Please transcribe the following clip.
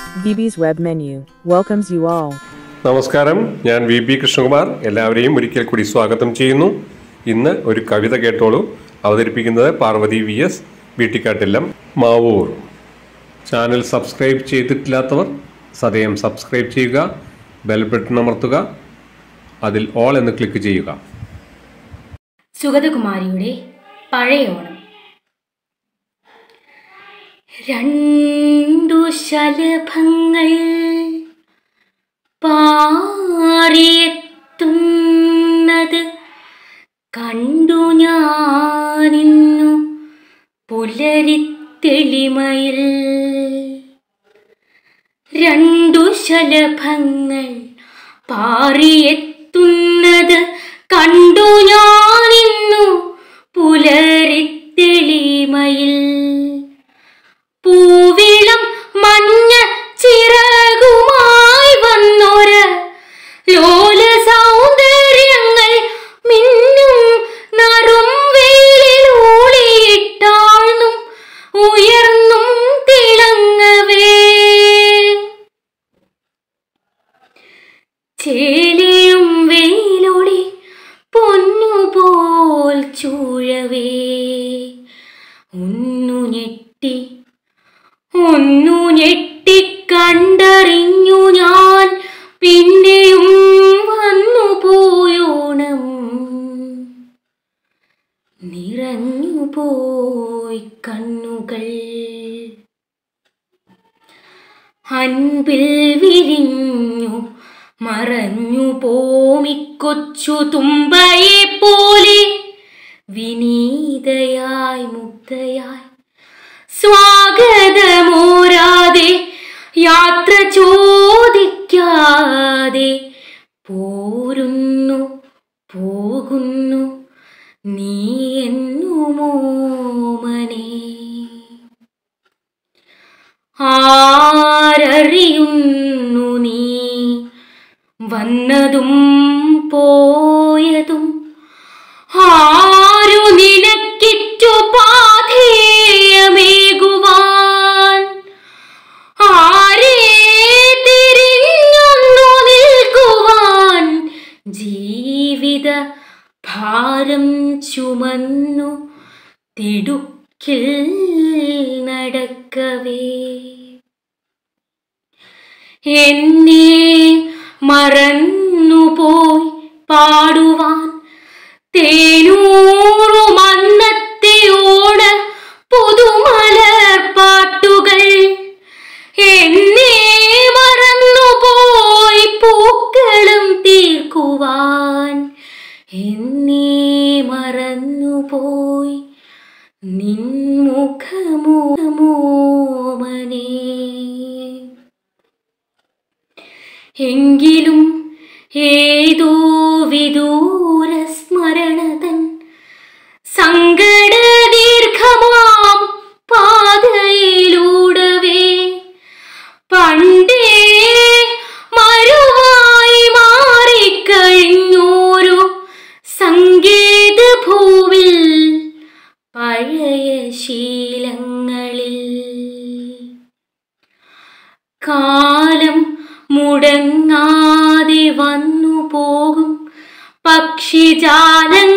VB's web menu welcomes you all. നമസ്കാരം ഞാൻ V P Krishnakumar എല്ലാവരെയും ഒരിക്കൽ കൂടി സ്വാഗതം ചെയ്യുന്നു ഇന്ന് ഒരു കവിത കേട്ടോളൂ അവതരിപ്പിക്കുന്നത് പാർവതി വി എസ് വീട്ടിക്കാട്ടില്ലം മാവൂർ ചാനൽ സബ്സ്ക്രൈബ് ചെയ്തിട്ടില്ലാത്തവർ സദയം സബ്സ്ക്രൈബ് ചെയ്യുക ബെൽ ബട്ടൺ അമർത്തുക അതിൽ ഓൾ എന്ന് ക്ലിക്ക് ചെയ്യുക സുഗതകുമാരിയുടെ പഴയ ഓണം രണ്ടു ശലഭങ്ങൾ പാറിയെത്തുന്നത് കണ്ടു ഞാനിന്നു പുലരിത്തെളിമയിൽ രണ്ടു ശലഭങ്ങൾ പാറിയെത്തുന്നത് കണ്ടു ഞാനിന്നു പുലരിത്തെളിമയിൽ പൂവിളം മഞ്ഞ ചിറകുമായി വന്നൊര് ലോല സൗന്ദര്യങ്ങൾ മിന്നും നറും വെയിലൂളിയിട്ടാഴ്ന്നും ഉയർന്നും തിളങ്ങവേ ചേലിയും വെയിലൊളി പൊന്നുപോൽ ചൂഴവേ ഒന്നു ഞെട്ടി ഒന്നു ഞെട്ടി കണ്ടറിഞ്ഞു ഞാൻ പിന്നെയും വന്നു പോയോണം നിറഞ്ഞു പോയി കണ്ണുകൾ അൻപിൽ വിരിഞ്ഞു മറഞ്ഞു പോമിക്കൊച്ചു തുമ്പയെ പോലെ വിനീതയായി മുക്തയായി സ്വാഗതമോരാതെ യാത്ര ചോദിക്കാതെ പോരുന്നു പോകുന്നു നീ എന്നുമോമനേ ആരറിയുന്നു നീ വന്നതും പോയതും ആരു നിനക്കിറ്റു പാധേയമേകുവാൻ ആരേ തിരിഞ്ഞൊന്നു നിൽക്കുവാൻ ജീവിത ഭാരം ചുമന്നു തിടുക്കിൽ നടക്കവേ എന്നെ മറന്നുപോയി പാടുവാൻ തേനൂറു മന്നത്തെ ഓണ പുതുമലർ പാട്ടുകൾ എന്നെ മറന്നുപോയി പൂക്കളും തീർക്കുവാൻ എന്നെ മറന്നുപോയി നിൻമുഖമോമനേ എങ്കിലും ഏതോ വിദൂര സ്മരണതൻ സങ്കട ദീർഘമാം പാതയിലൂടവേ പണ്ടേ മരുവായി മാറിക്കഴിഞ്ഞോരു സങ്കേത ഭൂവിൽ പഴയ ശീലങ്ങളിൽ കാലം മുടങ്ങാതെ വന്നു പോകും പക്ഷിജാലങ്ങൾ